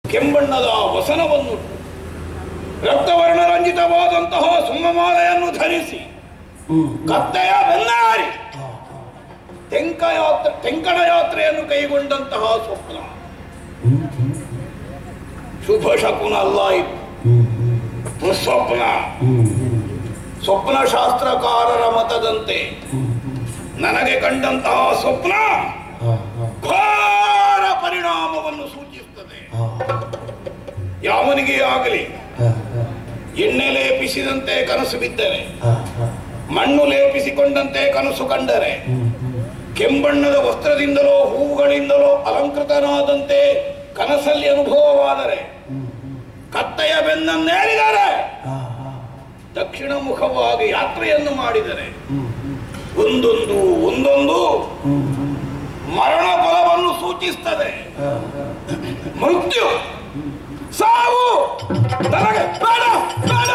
ಕೆಂಬಣ್ಣದ ವಸನವನ್ನು ರಕ್ತವರ್ಣ ರಂಜಿತವಾದಂತಹ ಸುಮ್ಮಮಾಲೆಯನ್ನು ಧರಿಸಿ ಕತ್ತೆಯ ಬೆನ್ನಾರಿ ತೆಂಕ ಯಾತ್ರೆ ತೆಂಕಣ ಯಾತ್ರೆಯನ್ನು ಕೈಗೊಂಡಂತಹ ಸ್ವಪ್ನ ಶುಭ ಶಕುನ ಅಲ್ಲ ಇದು ದುಸ್ವಪ್ನ ಸ್ವಪ್ನ ಶಾಸ್ತ್ರಕಾರರ ಮತದಂತೆ ನನಗೆ ಕಂಡಂತಹ ಸ್ವಪ್ನ ಘೋರ ಪರಿಣಾಮವನ್ನು ಸೂಚಿಸುತ್ತದೆ ಯಾವನಿಗೆ ಆಗಲಿ ಎಣ್ಣೆ ಲೇಪಿಸಿದಂತೆ ಕನಸು ಬಿದ್ದರೆ ಮಣ್ಣು ಲೇಪಿಸಿಕೊಂಡಂತೆ ಕನಸು ಕಂಡರೆ ಕೆಂಬಣ್ಣದ ವಸ್ತ್ರದಿಂದಲೋ ಹೂವುಗಳಿಂದಲೋ ಅಲಂಕೃತನಾದಂತೆ ಕನಸಲ್ಲಿ ಅನುಭವವಾದರೆ ಕತ್ತೆಯ ಬೆನ್ನನ್ನೇರಿದರೆ ದಕ್ಷಿಣ ಮುಖವಾಗಿ ಯಾತ್ರೆಯನ್ನು ಮಾಡಿದರೆ ಒಂದೊಂದು ಒಂದೊಂದು ಮರಣ ಫಲವನ್ನು ಸೂಚಿಸ್ತದೆ ಮೃತ್ಯು ಸಾವು ನನಗೆ ಬೇಡ ಬೇಡ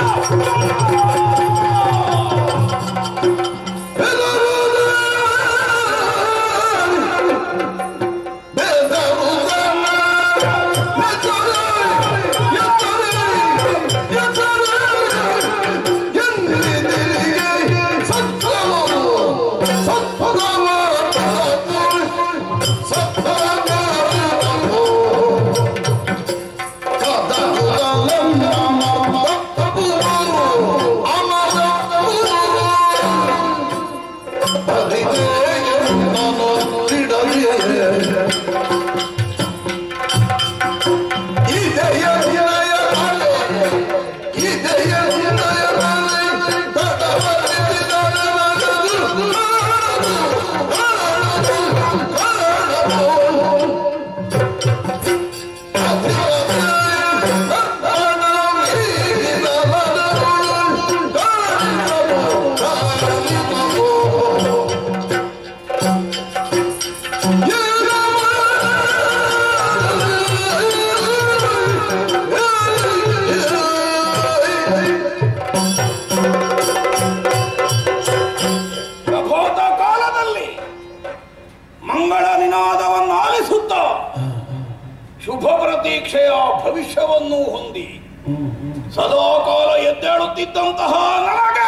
ಪ್ರಭೋತ ಕಾಲದಲ್ಲಿ ಮಂಗಳ ನಿನಾದವನ್ನು ಆಲಿಸುತ್ತ ಶುಭ ಪ್ರತೀಕ್ಷೆಯ ಭವಿಷ್ಯವನ್ನು ಹೊಂದಿ ಸದಾ ಕಾಲ ಎದ್ದೇಳುತ್ತಿದ್ದಂತಹ ನನಗೆ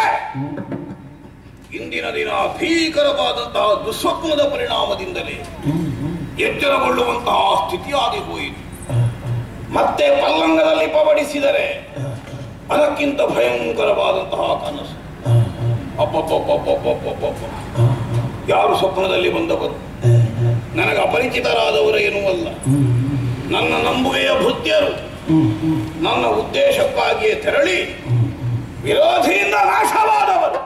ಇಂದಿನ ದಿನ ಭೀಕರವಾದಂತಹ ದುಸ್ವಪ್ನದ ಪರಿಣಾಮದಿಂದಲೇ ಎಚ್ಚರಗೊಳ್ಳುವಂತಹ ಸ್ಥಿತಿಯಾಗಿ ಹೋಯಿತು ಮತ್ತೆ ಪಲ್ಲಂಗದಲ್ಲಿ ಪವಡಿಸಿದರೆ ಅದಕ್ಕಿಂತ ಭಯಂಕರವಾದಂತಹ ಕನಸು ಅಪ್ಪಪ್ಪಪ್ಪಪ್ಪಪ್ಪಪ್ಪಪ್ಪ ಯಾರು ಸ್ವಪ್ನದಲ್ಲಿ ಬಂದವರು ನನಗೆ ಅಪರಿಚಿತರಾದವರು ಏನೂ ಅಲ್ಲ ನನ್ನ ನಂಬುಗೆಯ ಭೃತ್ಯರು ನನ್ನ ಉದ್ದೇಶಕ್ಕಾಗಿಯೇ ತೆರಳಿ ವಿರೋಧಿಯಿಂದ ನಾಶವಾದವರು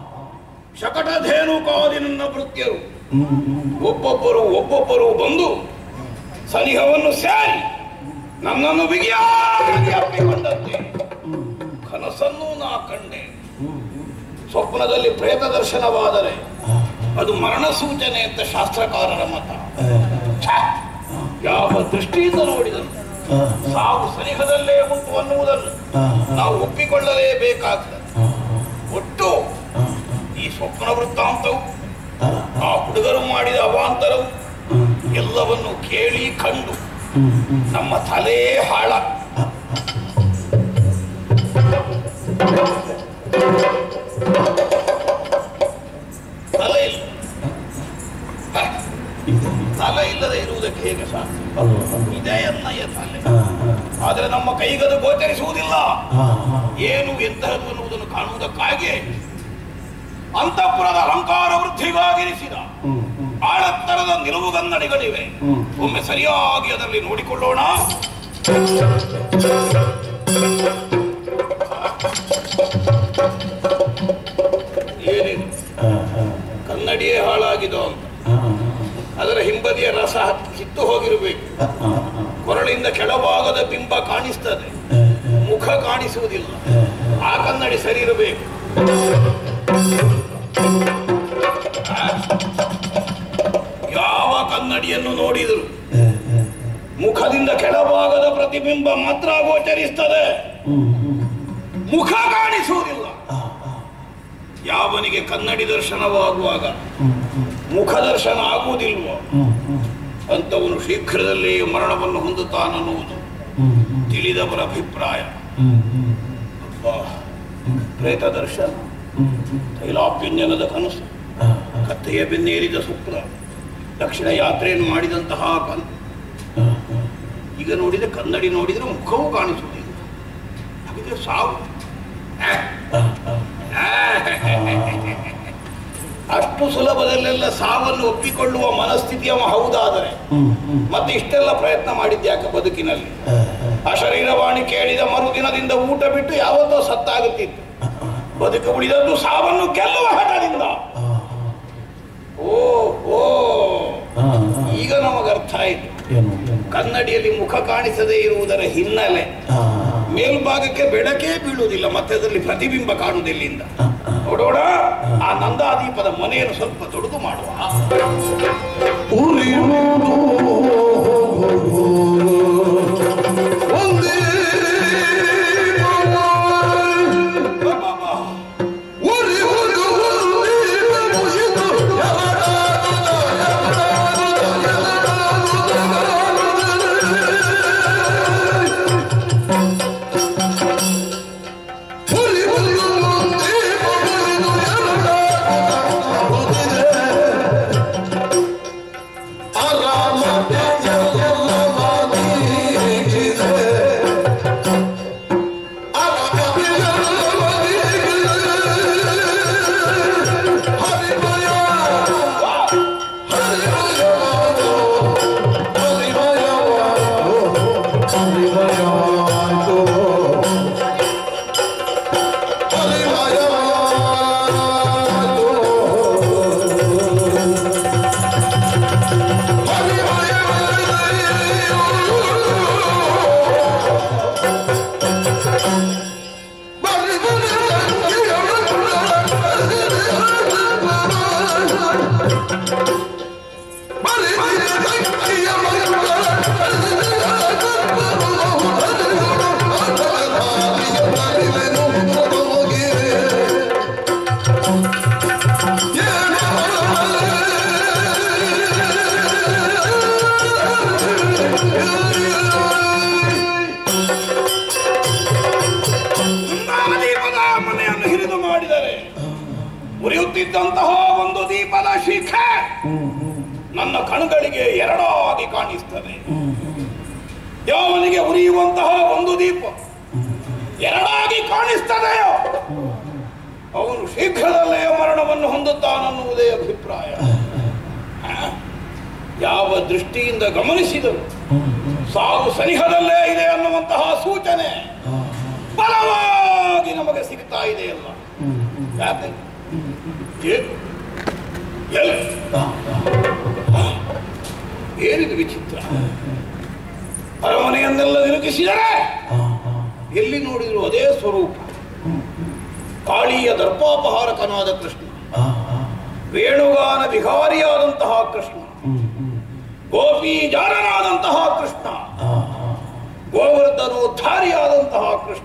ಶಕಟಧೇನು ಕಾದಿ ನನ್ನ ಭೃತ್ಯರು ಒಬ್ಬೊಬ್ಬರು ಒಬ್ಬೊಬ್ಬರು ಬಂದು ಸನಿಹವನ್ನು ಸೇರಿ ನನ್ನನ್ನು ಬಿಗಿಯಾಗಿ ಅಪ್ಪಿಕೊಂಡಂತೆ ಕನಸನ್ನು ನಾ ಕಂಡೆ ಸ್ವಪ್ನದಲ್ಲಿ ಪ್ರೇತ ದರ್ಶನವಾದರೆ ಅದು ಮರಣ ಸೂಚನೆ ಅಂತ ಶಾಸ್ತ್ರಕಾರರ ಮತ ಛೆ! ಯಾವ ದೃಷ್ಟಿಯಿಂದ ನೋಡಿದನು ಸಾವು ಸನಿಹದಲ್ಲೇ ಉಂಟು ಅನ್ನುವುದನ್ನು ನಾವು ಒಪ್ಪಿಕೊಳ್ಳಲೇಬೇಕಾಗ್ತದೆ ಒಟ್ಟು ಈ ಸ್ವಪ್ನ ವೃತ್ತಾಂತವು ಆ ಹುಡುಗರು ಮಾಡಿದ ಅವಾಂತರವು ಎಲ್ಲವನ್ನು ಕೇಳಿ ಕಂಡು ನಮ್ಮ ತಲೆ ಹಾಳ ತಲೆ ಇಲ್ಲ ಹ, ತಲೆ ಇಲ್ಲದೆ ಇರುವುದಕ್ಕೆ ಹೇಗೆ ಸಾಧ್ಯ ಇದೇ ಅನ್ನಯ್ಯ ತಲೆ ಆದರೆ ನಮ್ಮ ಕೈಗದು ಗೋಚರಿಸುವುದಿಲ್ಲ ಏನು ಎಂತಹದ್ದು ಅನ್ನುವುದನ್ನು ಕಾಣುವುದಕ್ಕಾಗಿ ಅಂತಃಪುರದ ಅಲಂಕಾರ ವೃದ್ಧಿಗಾಗಿರಿಸಿದ ಆಳತ್ತರದ ನಿಲುವುಗನ್ನಡಿಗಳಿವೆ ಒಮ್ಮೆ ಸರಿಯಾಗಿ ಅದರಲ್ಲಿ ನೋಡಿಕೊಳ್ಳೋಣ ಏನಿದು ಕನ್ನಡಿಯೇ ಹಾಳಾಗಿದೋ ಅಂತ ಅದರ ಹಿಂಬದಿಯ ರಸ ಕಿತ್ತು ಹೋಗಿರಬೇಕು ಕೊರಳಿಂದ ಕೆಳಭಾಗದ ಬಿಂಬ ಕಾಣಿಸ್ತದೆ ಮುಖ ಕಾಣಿಸುವುದಿಲ್ಲ ಆ ಕನ್ನಡಿ ಸರಿ ಇರಬೇಕು ಯಾವ ಕನ್ನಡಿಯನ್ನು ನೋಡಿದರು ಮುಖದಿಂದ ಕೆಳಭಾಗದ ಪ್ರತಿಬಿಂಬ ಮಾತ್ರ ಗೋಚರಿಸ್ತದೆ ಮುಖ ಕಾಣಿಸುವುದಿಲ್ಲ ಯಾವನಿಗೆ ಕನ್ನಡಿ ದರ್ಶನವಾಗುವಾಗ ಮುಖ ದರ್ಶನ ಆಗುವುದಿಲ್ವೋ ಅಂತವನು ಶೀಘ್ರದಲ್ಲೇ ಮರಣವನ್ನು ಹೊಂದುತ್ತಾನನ್ನುವುದು ತಿಳಿದವರ ಅಭಿಪ್ರಾಯ ಅಬ್ಬಾ, ಪ್ರೇತ ದರ್ಶನ ತೈಲಾಪ್ಯಂಜನದ ಕನಸು ಕತ್ತೆಯ ಬೆನ್ನೇರಿದ ಸುಪ್ರ ದಕ್ಷಿಣ ಯಾತ್ರೆಯನ್ನು ಮಾಡಿದಂತಹ ಕನ್ ಈಗ ನೋಡಿದ್ರೆ ಕನ್ನಡಿ ನೋಡಿದ್ರೆ ಮುಖವೂ ಕಾಣಿಸುವುದಿಲ್ಲ ಹಾಗಿದ್ರೆ ಸಾವು ಆ, ಆ, ಅಷ್ಟು ಸುಲಭದಲ್ಲೆಲ್ಲ ಸಾವನ್ನು ಒಪ್ಪಿಕೊಳ್ಳುವ ಮನಸ್ಥಿತಿ ಅವ ಹೌದಾದರೆ ಮತ್ತೆ ಇಷ್ಟೆಲ್ಲ ಪ್ರಯತ್ನ ಮಾಡಿದ್ಯಾಕೆ ಬದುಕಿನಲ್ಲಿ ಆ ಶರೀರವಾಣಿ ಕೇಳಿದ ಮರುದಿನದಿಂದ ಊಟ ಬಿಟ್ಟು ಯಾವತ್ತೋ ಸತ್ತಾಗುತ್ತಿತ್ತು ಬದುಕು ಉಳಿದದ್ದು ಸಾವನ್ನು ಗೆಲ್ಲುವ ಹಠದಿಂದ ಓ ಓ ಈಗ ನಮಗೆ ಅರ್ಥ ಆಯಿತು ಕನ್ನಡಿಯಲ್ಲಿ ಮುಖ ಕಾಣಿಸದೇ ಇರುವುದರ ಹಿನ್ನೆಲೆ ಮೇಲ್ಭಾಗಕ್ಕೆ ಬೆಳಕೇ ಬೀಳುವುದಿಲ್ಲ ಮತ್ತೆ ಅದರಲ್ಲಿ ಪ್ರತಿಬಿಂಬ ಕಾಣುವುದಿಲ್ಲಿಂದ ನೋಡೋಣ ಆ ನಂದಾದೀಪದ ಮನೆಯನ್ನು ಸ್ವಲ್ಪ ದೊಡ್ಡದು ಮಾಡುವ ಅಬ್ಬಬ್ಬಾ. ದೀಪದ ಮನೆಯನ್ನು ಹಿರಿದು ಮಾಡಿದರೆ ಉರಿಯುತ್ತಿದ್ದಂತಹ ಒಂದು ದೀಪದ ಶಿಖೆ ನನ್ನ ಕಣ್ಗಳಿಗೆ ಎರಡಾಗಿ ಕಾಣಿಸ್ತದೆ ಯಾವನಿಗೆ ಉರಿಯುವಂತಹ ಒಂದು ದೀಪ ಎರಡಾಗಿ ಕಾಣಿಸ್ತದೆಯೋ ಅವನು ಶೀಘ್ರದಲ್ಲೇ ಮರಣವನ್ನು ಹೊಂದುತ್ತಾನನ್ನುವುದೇ ಅಭಿಪ್ರಾಯ ಆ? ಯಾವ ದೃಷ್ಟಿಯಿಂದ ಗಮನಿಸಿದರು ಸಾವು ಸನಿಹದಲ್ಲೇ ಇದೆ ಅನ್ನುವಂತಹ ಸೂಚನೆ ಬಲವಾಗಿ ನಮಗೆ ಸಿಗ್ತಾ ಇದೆಯಲ್ಲ ಯಾಕೆ ಏನು? ಎಲ್ಲಿ? ಆ? ಏನಿದು ವಿಚಿತ್ರ ಅರಮನೆಯನ್ನೆಲ್ಲ ನಿರುಗಿಸಿದರೆ ಎಲ್ಲಿ ನೋಡಿದ್ರು ಅದೇ ಸ್ವರೂಪ ಕಾಳಿಯ ದರ್ಪಾಪಹಾರಕನಾದ ಕೃಷ್ಣ ವೇಣುಗಾನ ವಿಹಾರಿಯಾದಂತಹ ಕೃಷ್ಣ ಗೋಪಿ ಜಾರನಾದಂತಹ ಕೃಷ್ಣ ಗೋವರ್ಧನೋದ್ಧಾರಿಯಾದಂತಹ ಕೃಷ್ಣ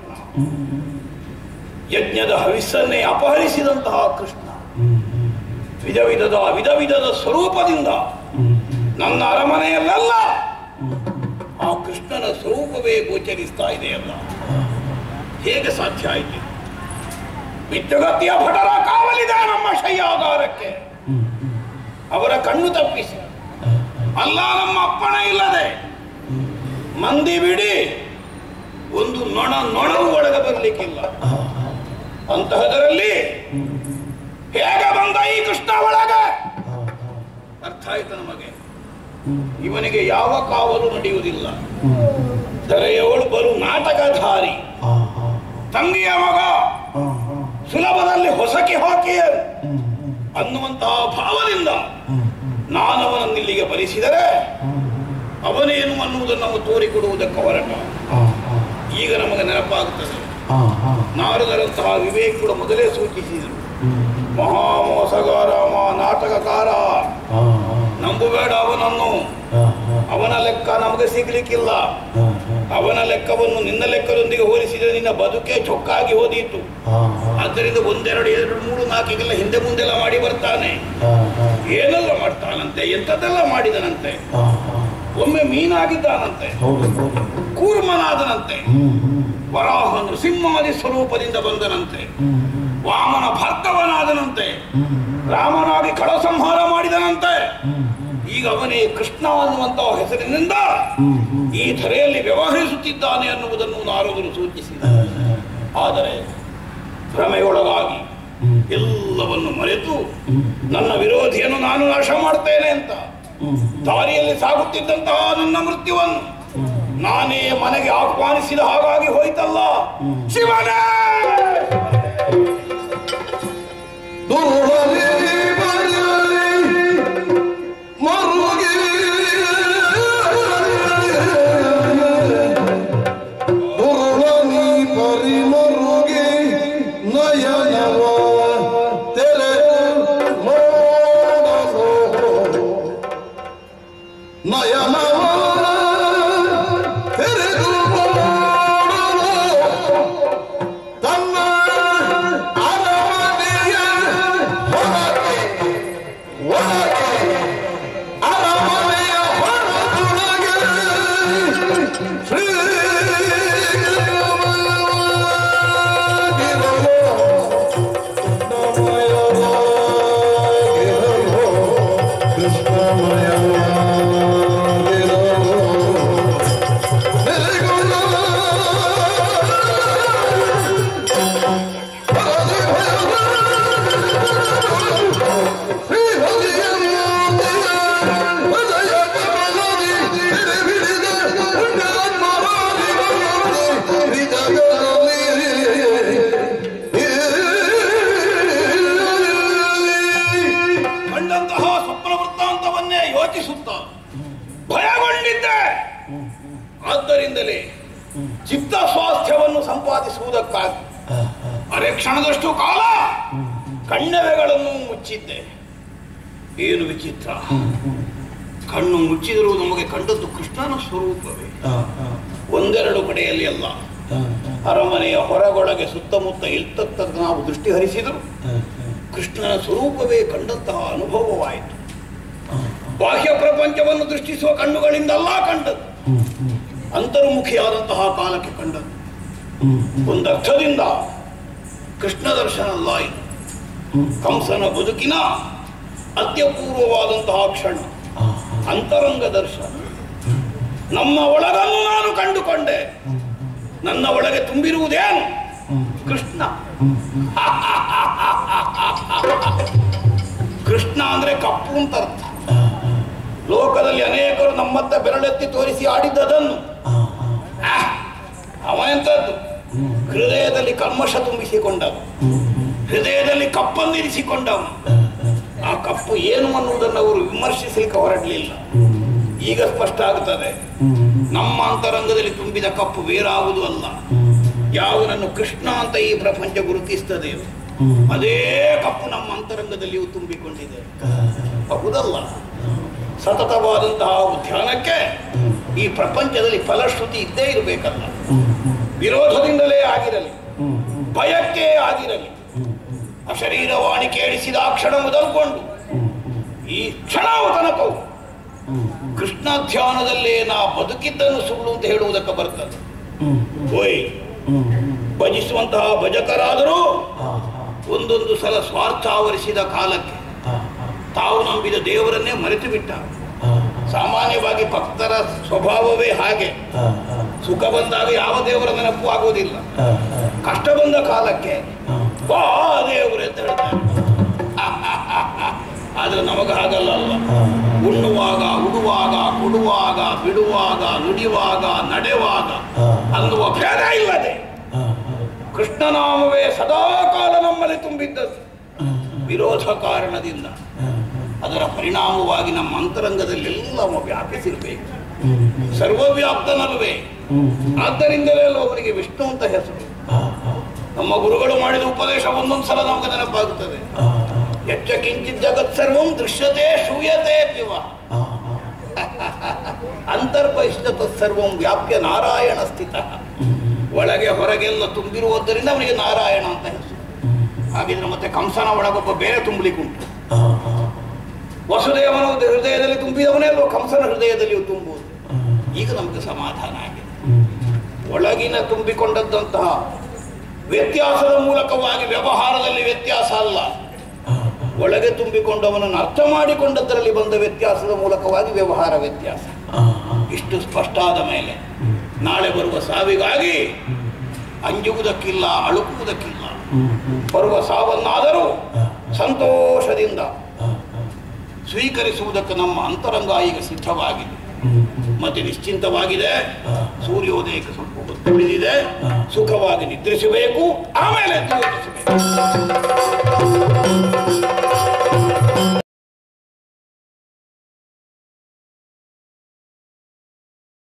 ಯಜ್ಞದ ಹವಿಸ್ಸನ್ನೇ ಅಪಹರಿಸಿದಂತಹ ಕೃಷ್ಣ ವಿಧ ವಿಧದ ವಿಧ ವಿಧದ ಸ್ವರೂಪದಿಂದ ನನ್ನ ಅರಮನೆಯಲ್ಲೆಲ್ಲ ಆ ಕೃಷ್ಣನ ಸ್ವರೂಪವೇ ಗೋಚರಿಸ್ತಾ ಇದೆಯಲ್ಲ ಹೇಗೆ ಸಾಧ್ಯ ಆಯಿತು ಮಿತ್ರಗತಿಯ ಭಟರ ಕಾವಲಿದೆ ನಮ್ಮ ಶಯ್ಯಾಗಾರಕ್ಕೆ ಅವರ ಕಣ್ಣು ತಪ್ಪಿಸಿ ಅಲ್ಲ ನಮ್ಮ ಅಪ್ಪಣೆ ಇಲ್ಲದೆ ಮಂದಿ ಬಿಡಿ ಒಂದು ನೊಣ ನೊಣವು ಒಳಗೆ ಬರಲಿಕ್ಕಿಲ್ಲ ಅಂತಹದರಲ್ಲಿ ಹೇಗೆ ಬಂದ ಈ ಕೃಷ್ಣ ಒಳಗೆ ಅರ್ಥ ಆಯ್ತು ನಮಗೆ ಇವನಿಗೆ ಯಾವ ಕಾವಲು ನಡೆಯುವುದಿಲ್ಲ ದರೆಯವಳು ಬಲು ನಾಟಕಧಾರಿ ತಂಗಿಯ ಮಗ ಸುಲಭದಲ್ಲಿ ಹೊಸಕಿ ಹಾಕಿಯರು ಅನ್ನುವಂತಹ ಭಾವದಿಂದ ನಾನವನನ್ನು ಇಲ್ಲಿಗೆ ಬರಿಸಿದರೆ ಅವನೇನು ಅನ್ನುವುದನ್ನು ನಾವು ತೋರಿಕೊಡುವುದಕ್ಕೆ ಹೊರಟ ಈಗ ನಮಗೆ ನೆನಪಾಗುತ್ತದೆ ನಾರದರಂತಹ ವಿವೇಕಗಳು ಮೊದಲೇ ಸೂಚಿಸಿದರು ಮಹಾಮೋಸಗಾರ ಮಹಾ ನಾಟಕಕಾರ ನಂಬುಬೇಡ ಅವನನ್ನು ಅವನ ಲೆಕ್ಕ ನಮಗೆ ಸಿಗ್ಲಿಕ್ಕಿಲ್ಲ ಅವನ ಲೆಕ್ಕವನ್ನು ನಿನ್ನ ಲೆಕ್ಕದೊಂದಿಗೆ ಹೋಲಿಸಿದರೆ ನಿನ್ನ ಬದುಕೇ ಚೊಕ್ಕಾಗಿ ಹೋದೀತು ಆದ್ದರಿಂದ ಒಂದೆರಡು ಎರಡು ಮೂರು ನಾಲ್ಕಿಗೆಲ್ಲ ಹಿಂದೆ ಮುಂದೆಲ್ಲ ಮಾಡಿ ಬರ್ತಾನೆ ಏನೆಲ್ಲ ಮಾಡ್ತಾನಂತೆ ಎಂಥದ್ದೆಲ್ಲ ಮಾಡಿದನಂತೆ ಒಮ್ಮೆ ಮೀನಾಗಿದ್ದಾನಂತೆ ಹೌದು ಹೌದು ಕೂರ್ಮನಾದನಂತೆ ಹ್ಮ್ ಹ್ಮ್ ವರಾಹ ನೃಸಿಂಹಾದಿ ಸ್ವರೂಪದಿಂದ ಬಂದನಂತೆ ಹ್ಮ್ ಹ್ಮ್ ವಾಮನ ಭರ್ತವನಾದನಂತೆ ಹ್ಮ್ ರಾಮನಾಗಿ ಕಳ ಸಂಹಾರ ಮಾಡಿದನಂತೆ ಹ್ಮ್ ಈಗ ಅವನೇ ಕೃಷ್ಣ ಅನ್ನುವಂತಹ ಹೆಸರಿನಿಂದ ಹ್ಮ್ ಹ್ಮ್ ಈ ಧರೆಯಲ್ಲಿ ವ್ಯವಹರಿಸುತ್ತಿದ್ದಾನೆ ಅನ್ನುವುದನ್ನು ನಾರದರು ಸೂಚಿಸಿದ ಆದರೆ ಭ್ರಮೆಯೊಳಗಾಗಿ ಹ್ಮ್. ಎಲ್ಲವನ್ನು ಮರೆತು ಹ್ಮ್. ನನ್ನ ವಿರೋಧಿಯನ್ನು ನಾನು ನಾಶ ಮಾಡ್ತೇನೆ ಅಂತ ಹ್ಮ್ ದಾರಿಯಲ್ಲಿ ಸಾಗುತ್ತಿದ್ದಂತಹ ನನ್ನ ಮೃತ್ಯುವನ್ನು ನಾನೇ ಮನೆಗೆ ಆಹ್ವಾನಿಸಿದ ಹಾಗಾಗಿ ಹೋಯ್ತಲ್ಲ ಶಿವನೇ ದುರ್ಬಲಿ ಬರಲಿ ಮರುಗಿ ದುರ್ಬಲಿ ಪರಿ ಮರುಗಿ ನಯನವ ತೆರೆದು ನೋಡಲು ನಯನವ ತೆರೆದು ನೋಡಲು ತನ್ನ ಅರಮನೆಯ ಹೊರಗೆ ಒಳಗೆ ಅರಮನೆಯ ಹೊರದೊಳಗೆ ಕಂಡಂತಹ ಸ್ವಪ್ನ ವೃತ್ತಾಂತವನ್ನೇ ಯೋಚಿಸುತ್ತ ಭಯಗೊಂಡಿದ್ದೆ ಆದ್ದರಿಂದಲೇ ಚಿತ್ತ ಸ್ವಾಸ್ಥ್ಯವನ್ನು ಸಂಪಾದಿಸುವುದಕ್ಕಾಗಿ ಅರೆ ಕ್ಷಣದಷ್ಟು ಕಾಲ ಕಣ್ಣೆವೆಗಳನ್ನು ಮುಚ್ಚಿದ್ದೆ ಏನು ವಿಚಿತ್ರ ಕಣ್ಣು ಮುಚ್ಚಿದರೂ ನಮಗೆ ಕಂಡದ್ದು ಕೃಷ್ಣನ ಸ್ವರೂಪವೇ ಒಂದೆರಡು ಕಡೆಯಲ್ಲಿ ಅಲ್ಲ ಅರಮನೆಯ ಹೊರಗೊಳಗೆ ಸುತ್ತಮುತ್ತ ಇಲ್ತಕ್ಕ ನಾವು ದೃಷ್ಟಿ ಹರಿಸಿದರು ಕೃಷ್ಣನ ಸ್ವರೂಪವೇ ಕಂಡಂತಹ ಅನುಭವವಾಯಿತು ಬಾಹ್ಯ ಪ್ರಪಂಚವನ್ನು ದೃಷ್ಟಿಸುವ ಕಣ್ಣುಗಳಿಂದಲ್ಲ ಕಂಡದ್ದು ಅಂತರ್ಮುಖಿಯಾದಂತಹ ಕಾಲಕ್ಕೆ ಕಂಡದ್ದು ಒಂದರ್ಥದಿಂದ ಕೃಷ್ಣ ದರ್ಶನ ಅಲ್ಲ ಇದು ಕಂಸನ ಬದುಕಿನ ಅತ್ಯಪೂರ್ವವಾದಂತಹ ಕ್ಷಣ ಅಂತರಂಗ ದರ್ಶನ ನಮ್ಮ ಒಳಗನ್ನು ನಾನು ಕಂಡುಕೊಂಡೆ ನನ್ನ ಒಳಗೆ ತುಂಬಿರುವುದೇನು ಕೃಷ್ಣ ಕೃಷ್ಣ ಅಂದ್ರೆ ಕಪ್ಪು ಅಂತ ಅರ್ಥ ಲೋಕದಲ್ಲಿ ಅನೇಕರು ನಮ್ಮತ್ತ ಬೆರಳೆತ್ತಿ ತೋರಿಸಿ ಆಡಿದ್ದದನ್ನು ಆ, ಅವನೆಂತದ್ದು ಹೃದಯದಲ್ಲಿ ಕಲ್ಮಶ ತುಂಬಿಸಿಕೊಂಡವ ಹೃದಯದಲ್ಲಿ ಕಪ್ಪನ್ನಿರಿಸಿಕೊಂಡವನು ಆ ಕಪ್ಪು ಏನು ಅನ್ನುವುದನ್ನು ಅವರು ವಿಮರ್ಶಿಸಲಿಕ್ಕೆ ಹೊರಡಲಿಲ್ಲ ಈಗ ಸ್ಪಷ್ಟ ಆಗುತ್ತದೆ ನಮ್ಮ ಅಂತರಂಗದಲ್ಲಿ ತುಂಬಿದ ಕಪ್ಪು ಬೇರಾವುದು ಅಲ್ಲ ಯಾವುದನ್ನು ಕೃಷ್ಣ ಅಂತ ಈ ಪ್ರಪಂಚ ಗುರುತಿಸ್ತದೆಯೋ ಅದೇ ಕಪ್ಪು ನಮ್ಮ ಅಂತರಂಗದಲ್ಲಿಯೂ ತುಂಬಿಕೊಂಡಿದೆ ಹೌದಲ್ಲ ಸತತವಾದಂತಹ ಧ್ಯಾನಕ್ಕೆ ಈ ಪ್ರಪಂಚದಲ್ಲಿ ಫಲಶ್ರುತಿ ಇದ್ದೇ ಇರಬೇಕಲ್ಲ ವಿರೋಧದಿಂದಲೇ ಆಗಿರಲಿ ಭಯಕ್ಕೆ ಆಗಿರಲಿ ಅಶರೀರವಾಣಿ ಕೇಳಿಸಿದ ಆ ಕ್ಷಣ ಮೊದಲ್ಕೊಂಡು ಈ ಕ್ಷಣವ ತನಕವು ಕೃಷ್ಣ ಧ್ಯಾನದಲ್ಲೇ ನಾ ಬದುಕಿದ್ದನ್ನು ಸುಳ್ಳು ಅಂತ ಹೇಳುವುದಕ್ಕೆ ಬರ್ತದೆ ಓಯ್ ಭಜಿಸುವಂತಹ ಭಜಕರಾದರೂ ಒಂದೊಂದು ಸಲ ಸ್ವಾರ್ಥ ಆವರಿಸಿದ ಕಾಲಕ್ಕೆ ತಾವು ನಂಬಿದ ದೇವರನ್ನೇ ಮರೆತು ಬಿಟ್ಟ ಸಾಮಾನ್ಯವಾಗಿ ಭಕ್ತರ ಸ್ವಭಾವವೇ ಹಾಗೆ ಸುಖ ಬಂದಾಗ ಯಾವ ದೇವರ ನೆನಪು ಆಗುವುದಿಲ್ಲ ಕಷ್ಟ ಬಂದ ಕಾಲಕ್ಕೆ ಬಾ ದೇವರು ಅಂತ ಹೇಳ್ತಾರೆ ಆದ್ರೆ ನಮಗ ಹಾಗಲ್ಲ ಅಲ್ಲ ಉಣ್ಣುವಾಗ ಉಡುವಾಗ ಕೊಡುವಾಗ ಬಿಡುವಾಗ ನುಡಿಯುವಾಗ ನಡೆಯುವಾಗ ಅನ್ನುವ ಭೇದ ಇಲ್ಲದೆ ಕೃಷ್ಣನಾಮವೇ ಸದಾ ಕಾಲ ನಮ್ಮಲ್ಲಿ ತುಂಬಿದ್ದದ್ದು ವಿರೋಧ ಕಾರಣದಿಂದ ಅದರ ಪರಿಣಾಮವಾಗಿ ನಮ್ಮ ಅಂತರಂಗದಲ್ಲೆಲ್ಲ ಅವ ವ್ಯಾಪಿಸಿರಬೇಕು ಸರ್ವವ್ಯಾಪ್ತನಲ್ವೇ ಆದ್ದರಿಂದಲೇ ಅಲ್ವ ಅವನಿಗೆ ವಿಷ್ಣು ಅಂತ ಹೆಸರು ನಮ್ಮ ಗುರುಗಳು ಮಾಡಿದ ಉಪದೇಶ ಒಂದೊಂದು ಸಲ ನಮಗೆ ನೆನಪಾಗುತ್ತದೆ ಯಚ್ಚ ಕಿಂಚಿತ್ ಜಗತ್ ಸರ್ವಂ ದೃಶ್ಯತೆ ಶೂಯತೆ ಪಿವ ಅಂತರ್ಬಹಿಷ್ಠ ತತ್ಸರ್ವಂ ವ್ಯಾಪ್ಯ ನಾರಾಯಣ ಸ್ಥಿತ ಒಳಗೆ ಹೊರಗೆಲ್ಲ ತುಂಬಿರುವುದರಿಂದ ಅವನಿಗೆ ನಾರಾಯಣ ಅಂತ ಹೆಸರು ಹಾಗಿದ್ರೆ ಮತ್ತೆ ಕಂಸನ ಒಳಗೊಬ್ಬ ಬೇರೆ ತುಂಬಲಿಕ್ಕೆ ಉಂಟು ವಸುದೇವನ ಹೃದಯದಲ್ಲಿ ತುಂಬಿದವನೇ ಅಲ್ವ ಕಂಸನ ಹೃದಯದಲ್ಲಿಯೂ ತುಂಬುವುದು ಈಗ ನಮಗೆ ಸಮಾಧಾನ ಆಗಿದೆ ಒಳಗಿನ ತುಂಬಿಕೊಂಡದ್ದಂತಹ ವ್ಯತ್ಯಾಸದ ಮೂಲಕವಾಗಿ ವ್ಯವಹಾರದಲ್ಲಿ ವ್ಯತ್ಯಾಸ ಅಲ್ಲ ಒಳಗೆ ತುಂಬಿಕೊಂಡವನನ್ನು ಅರ್ಥ ಮಾಡಿಕೊಂಡದ್ದರಲ್ಲಿ ಬಂದ ವ್ಯತ್ಯಾಸದ ಮೂಲಕವಾಗಿ ವ್ಯವಹಾರ ವ್ಯತ್ಯಾಸ ಇಷ್ಟು ಸ್ಪಷ್ಟ ಆದ ಮೇಲೆ ನಾಳೆ ಬರುವ ಸಾವಿಗಾಗಿ ಅಂಜುವುದಕ್ಕಿಲ್ಲ ಅಳುಕುವುದಕ್ಕಿಲ್ಲ ಬರುವ ಸಾವನ್ನಾದರೂ ಸಂತೋಷದಿಂದ ಸ್ವೀಕರಿಸುವುದಕ್ಕೆ ನಮ್ಮ ಅಂತರಂಗ ಈಗ ಸಿದ್ಧವಾಗಿದೆ ಮತ್ತೆ ನಿಶ್ಚಿಂತವಾಗಿದೆ ಸೂರ್ಯೋದಯಕ್ಕೆ ಸ್ವಲ್ಪ ಹೊತ್ತು ಉಳಿದಿದೆ ಸುಖವಾಗಿ ನಿದ್ರಿಸಬೇಕು ಆಮೇಲೆ ಎದ್ದು ಯೋಚಿಸಬೇಕು